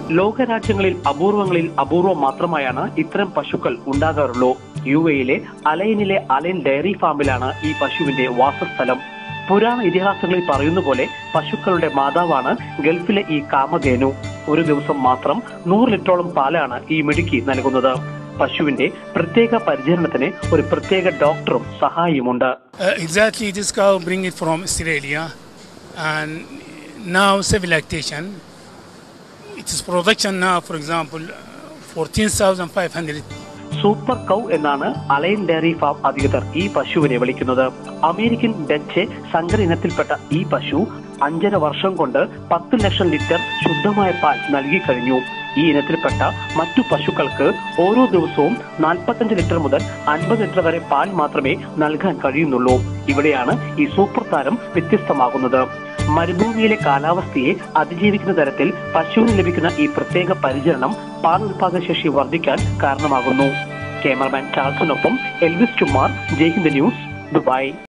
ലോകരാജ്യങ്ങളിൽ അപൂർവങ്ങളിൽ അപൂർവം മാത്രമായാണ് ഇത്തരം പശുക്കൾ ഉണ്ടാകാറുള്ളൂ യു എയിലെ അലൈനിലെ അലൈൻ ഡയറി ഫാമിലാണ് ഈ പശുവിന്റെ വാസസ്ഥലം പുരാണ ഇതിഹാസങ്ങളിൽ പറയുന്ന പോലെ പശുക്കളുടെ മാതാവാണ് ഗൾഫിലെ ഈ കാമധേനു ഒരു ദിവസം മാത്രം നൂറ് ലിറ്ററോളം പാലാണ് ഈ മിടുക്കി നൽകുന്നത് പശുവിന്റെ പ്രത്യേക പരിചരണത്തിന് ഒരു പ്രത്യേക ഡോക്ടറും സഹായിയുമുണ്ട് Uh, exactly, this cow bring it from Australia, and now civil lactation. It is production now, for example, fourteen thousand five hundred. Super cow എന്നാണ് അലൈൻ ഡയറി ഫാം അധികൃതർ ഈ പശുവിനെ വിളിക്കുന്നത് അമേരിക്കൻ ഡച്ച് സങ്കര ഇനത്തിൽപ്പെട്ട ഈ പശു അഞ്ചര വർഷം കൊണ്ട് പത്ത് ലക്ഷം ലിറ്റർ ശുദ്ധമായ പാൽ നൽകി കഴിഞ്ഞു ഈ ഇനത്തിൽപ്പെട്ട മറ്റു പശുക്കൾക്ക് ഓരോ ദിവസവും നാൽപ്പത്തഞ്ച് ലിറ്റർ മുതൽ അൻപത് ലിറ്റർ വരെ പാൽ മാത്രമേ നൽകാൻ കഴിയുന്നുള്ളൂ ഇവിടെയാണ് ഈ സൂപ്പർ താരം വ്യത്യസ്തമാകുന്നത് മരുഭൂമിയിലെ കാലാവസ്ഥയെ അതിജീവിക്കുന്ന തരത്തിൽ പശുവിന് ലഭിക്കുന്ന ഈ പ്രത്യേക പരിചരണം പാൽ ഉൽപാദനശേഷി വർദ്ധിക്കാൻ കാരണമാകുന്നു ക്യാമറമാൻ ചാൾസിനൊപ്പം Elvis Kumar Jaihind news Dubai